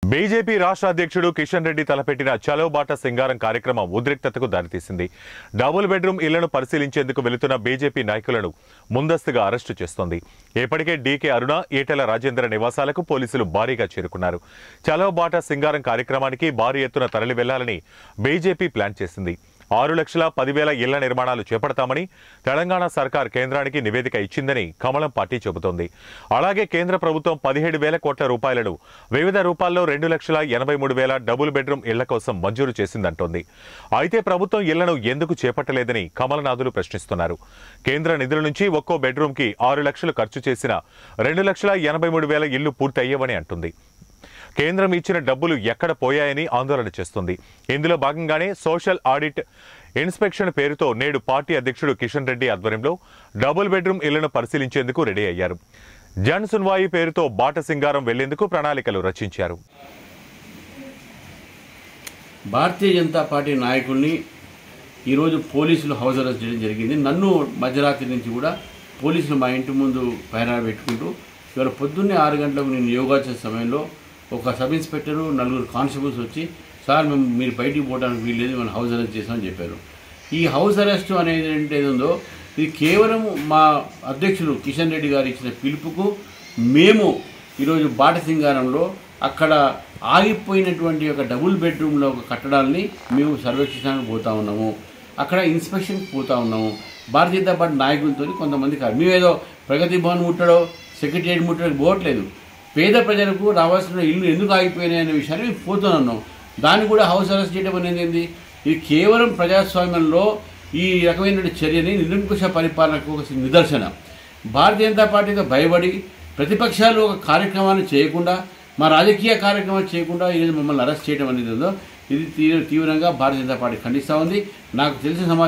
BJP రాష్ట్ర అధ్యక్షుడు కిషన్ రెడ్డి తలపెట్టిన చలో బాట సింగారం కార్యక్రమం ఉద్రిక్తతకు దారితీసింది డబుల్ బెడ్రూమ్ ఇళ్లను పరిశీలించేందుకు వెళుతున్న బీజేపీ నాయకులను ముందస్తుగా అరెస్టు చేస్తోంది ఇప్పటికే డీకే అరుణ ఈటెల రాజేంద్ర నివాసాలకు పోలీసులు భారీగా చేరుకున్నారు చలో బాట సింగారం కార్యక్రమానికి భారీ ఎత్తున తరలి వెళ్లాలని బీజేపీ ప్లాన్ చేసింది ఆరు లక్షల పదివేల ఇళ్ల నిర్మాణాలు చేపడతామని తెలంగాణ సర్కార్ కేంద్రానికి నివేదిక ఇచ్చిందని కమలం పార్టీ చెబుతోంది అలాగే కేంద్ర ప్రభుత్వం పదిహేడు వేల కోట్ల రూపాయలను వివిధ రూపాల్లో రెండు లక్షల ఎనభై మూడు వేల డబుల్ బెడ్రూమ్ ఇళ్ల కోసం మంజూరు చేసిందంటోంది అయితే ప్రభుత్వం ఇళ్లను ఎందుకు చేపట్టలేదని కమలనాథులు ప్రశ్నిస్తున్నారు కేంద్ర నిధుల నుంచి ఒక్కో బెడ్రూమ్కి ఆరు లక్షలు ఖర్చు చేసిన రెండు లక్షల ఎనభై మూడు వేల ఇళ్లు పూర్తయ్యవని అంటుంది కేంద్రం ఇచ్చిన డబ్బులు ఎక్కడ పోయాయని ఆందోళన చేస్తుంది ఇందులో భాగంగానే సోషల్ ఆడిట్ ఇన్స్పెక్షన్ పేరుతో నేడు పార్టీ అధ్యక్షుడు కిషన్ రెడ్డి ఆధ్వర్యంలో డబుల్ బెడ్రూమ్ ఇళ్లను పరిశీలించేందుకు రెడీ అయ్యారు జన్ సున్వాయి పేరుతో బాట సింగారం వెళ్లేందుకు ప్రణాళికలు రచించారు భారతీయ జనతా పార్టీ నాయకుల్ని ఈరోజు పోలీసులు హౌస్ అరెస్ట్ చేయడం జరిగింది నన్ను మధ్యరాత్రి నుంచి కూడా పోలీసులు మా ఇంటి ముందు పైన పెట్టుకుంటూ ఇవాళ పొద్దున్నే ఆరు గంటలకు నేను యోగా చేసే సమయంలో ఒక సబ్ ఇన్స్పెక్టరు నలుగురు కానిస్టేబుల్స్ వచ్చి సార్ మేము మీరు బయటికి పోవడానికి వీల్లేదు మనం హౌస్ అరెస్ట్ చేసామని చెప్పారు ఈ హౌస్ అరెస్ట్ అనేది ఏంటి ఉందో ఇది కేవలం మా అధ్యక్షులు కిషన్ రెడ్డి గారు ఇచ్చిన పిలుపుకు మేము ఈరోజు బాట సింగారంలో అక్కడ ఆగిపోయినటువంటి ఒక డబుల్ బెడ్రూమ్లో ఒక కట్టడాల్ని మేము సర్వేక్షించడానికి పోతా ఉన్నాము అక్కడ ఇన్స్పెక్షన్కి పోతా ఉన్నాము భారతీయ జనతా పార్టీ నాయకులతో కొంతమంది కాదు మేమేదో ప్రగతి భవన్ ముట్టడో సెక్రటరియట్ ముట్టడో పోవట్లేదు పేద ప్రజలకు రావాల్సిన ఇల్లు ఎందుకు ఆగిపోయినాయి అనే విషయాన్ని మేము పోతున్నాం దాన్ని కూడా హౌస్ అరెస్ట్ చేయడం అనేది ఏంది ఇది కేవలం ప్రజాస్వామ్యంలో ఈ రకమైన చర్యని నిరంకుశ పరిపాలనకు ఒక నిదర్శనం భారతీయ జనతా పార్టీతో భయపడి ప్రతిపక్షాలు ఒక కార్యక్రమాన్ని చేయకుండా మా రాజకీయ కార్యక్రమాలు చేయకుండా ఈరోజు మమ్మల్ని అరెస్ట్ చేయడం అనేది ఉందో ఇది తీవ్ర- తీవ్రంగా భారతీయ జనతా పార్టీ ఖండిస్తూ ఉంది నాకు తెలిసిన సమాచారం